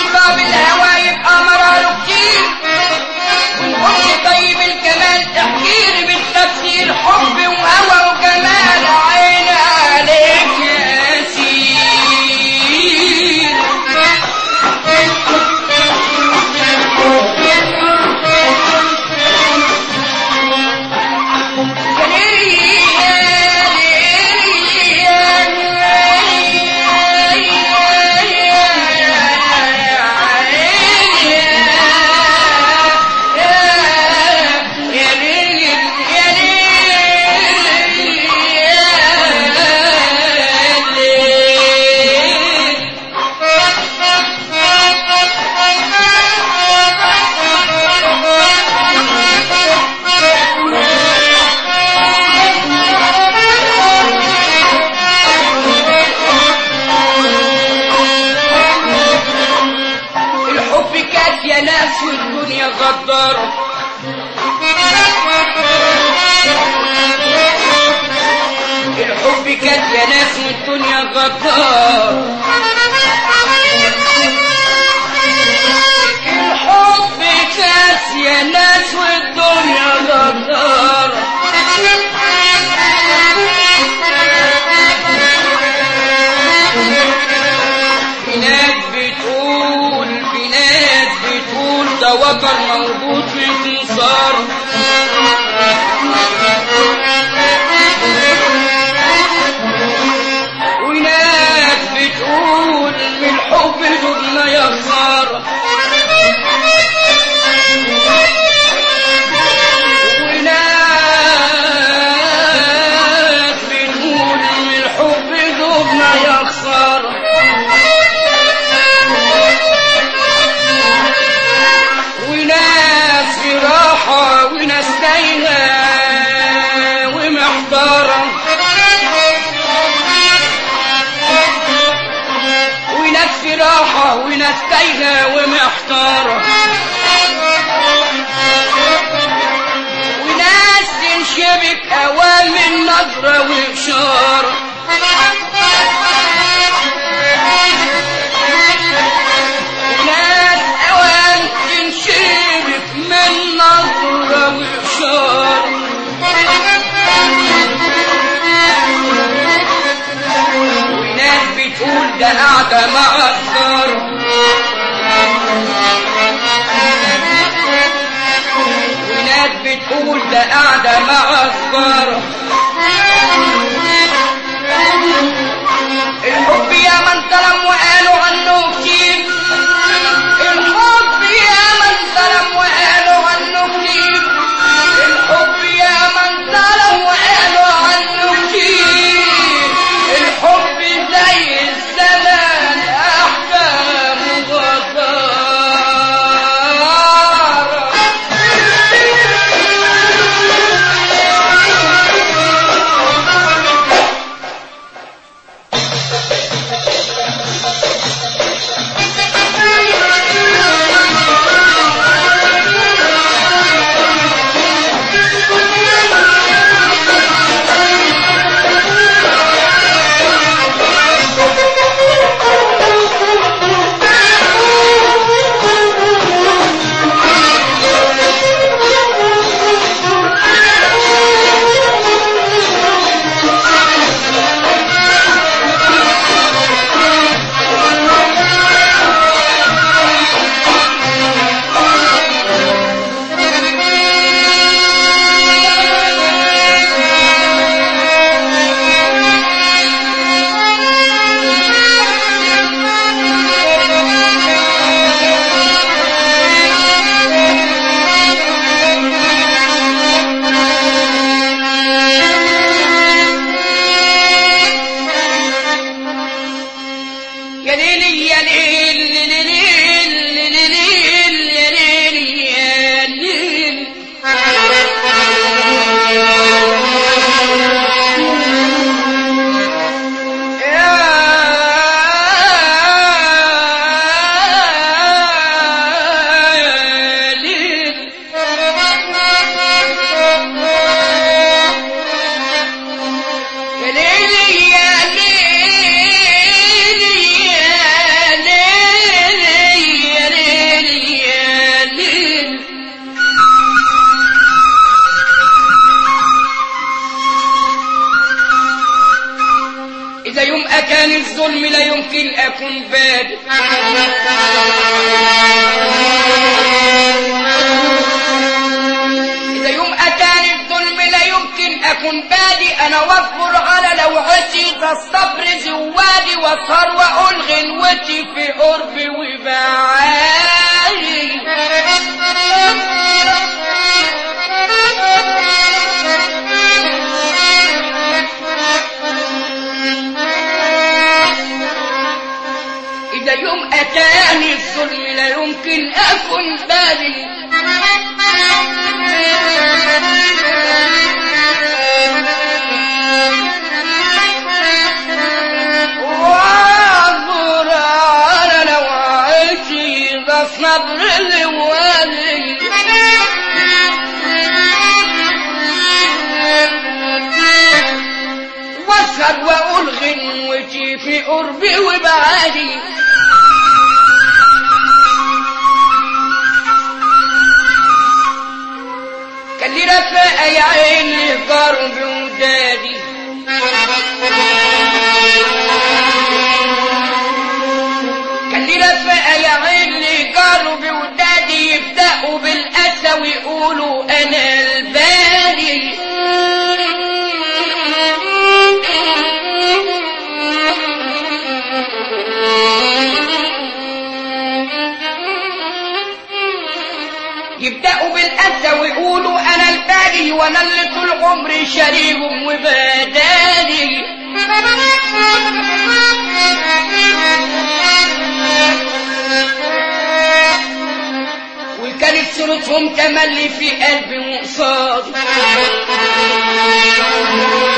يصاب الهوى يبقى مراله كتير ونقول طيب الكمال تحكير بالتفسير حب وهوى وجمال عين عليك يا سير الحب كانت يا ناس والدنيا غدارة الحب كانت يا ناس والدنيا غدارة الحب كاس يا ناس والدنيا غدارة بنات بتقول بنات بتقول ده وتر موجود في انتصار وناس بتقول من حب دبنا يا خسارة وناس بتقول من حب دبنا يا خسارة وناس في راحة وناس تايهة ومحتارة وناس في راحة وناس تايهة ومحتارة وناس تنشبك أوام من نظرة وإشارة ناس أوان تنشبك من نظرة وإشارة وناس بتقول ده قاعدة مع الدار وناس بتقول ده قاعدة مع الدار الحب يا من ظلم وقالوا عنه كتير الحب يا من ظلم وقالوا عنه كتير الحب يا من ظلم وقالوا عنه كتير الحب زي الزمان أحكام وغدارة إذا يوم أتاني الظلم لا يمكن أكون بادئ إذا يوم أتاني الظلم لا يمكن أكون بادئ أنا واصبر على لوعتي ده الصبر زوادي واسهر وأقول غنوتي في قربي وبعالي إذا يوم أتاني الظلم لا يمكن أكون بادئ واعذر على لوعتي ده صبر لوالي واسهر واقول غنوتي في قربي وبعادي كان لي رفاقة يا عيني قرب ودادي كان لي رفاقة يا عيني قرب ودادي يبدأوا بالأسى ويقولوا أنا الباري يبدأوا بالأسى ويقولوا أنا الباري وأنا اللي طول عمري شريهم وبداني وكانت صورتهم تملي في قلبي وقصادي